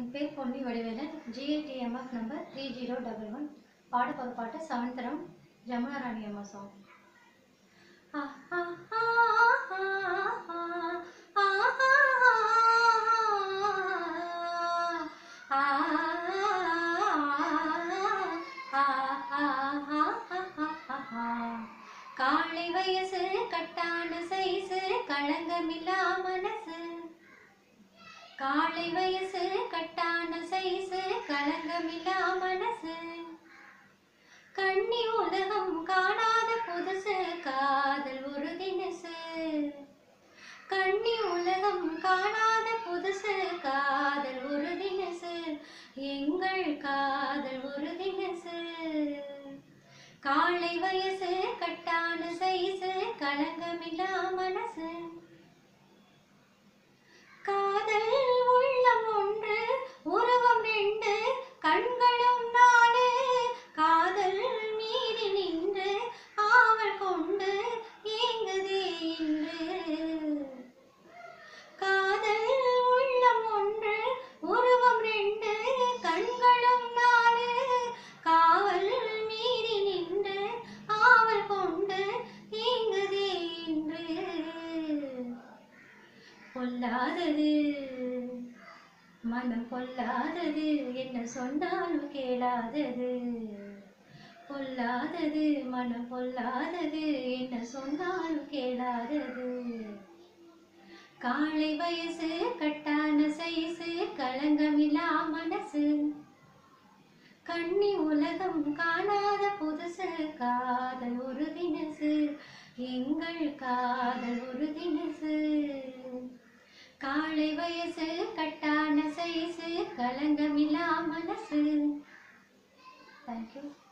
என் பேர் Ponni Vadivelan GITMF number three zero double one பாட போகிற பாட்டு செவன்த் ஜமுனா ராணி அம்மா சாங் காளை வயசு கட்டான சைசு களங்கமில்லா மனசு காளை வயசு கட்டான சைசு களங்கமில்லா மனசு கண்ணி உலகம் காணாத புதுசு காதல் ஒரு தினசு கண்ணி உலகம் காணாத புதுசு காதல் ஒரு தினசு எங்கள் காதல் ஒரு தினசு காளை வயசு கட்டான சைசு களங்கமில்லா மனசு காதல் உள்ளம் ஒன்று உருவம் ரெண்டு கண்களும் நாலு காதல் மீறி நின்று ஆவல் கொண்டு ஏங்குதே இன்று காதல் உள்ளம் ஒன்று உருவம் ரெண்டு கண்களும் நாலு காவல் மீறி நின்று ஆவல் கொண்டு ஏங்குதே இன்று பொல்லாதது மனம் பொல்லாதது என்ன சொன்னாலும் கேளாதது பொல்லாதது மனம் பொல்லாதது என்ன சொன்னாலும் கேளாதது காளை வயசு கட்டான சைசு களங்கமில்லா மனசு கண்ணி உலகம் காணாத புதுசு காதல் ஒரு தினசு எங்கள் காதல் ஒரு தினசு காளை வயசு கட்டான சைசு களங்கமில்லா மனசு தேங்க்யூ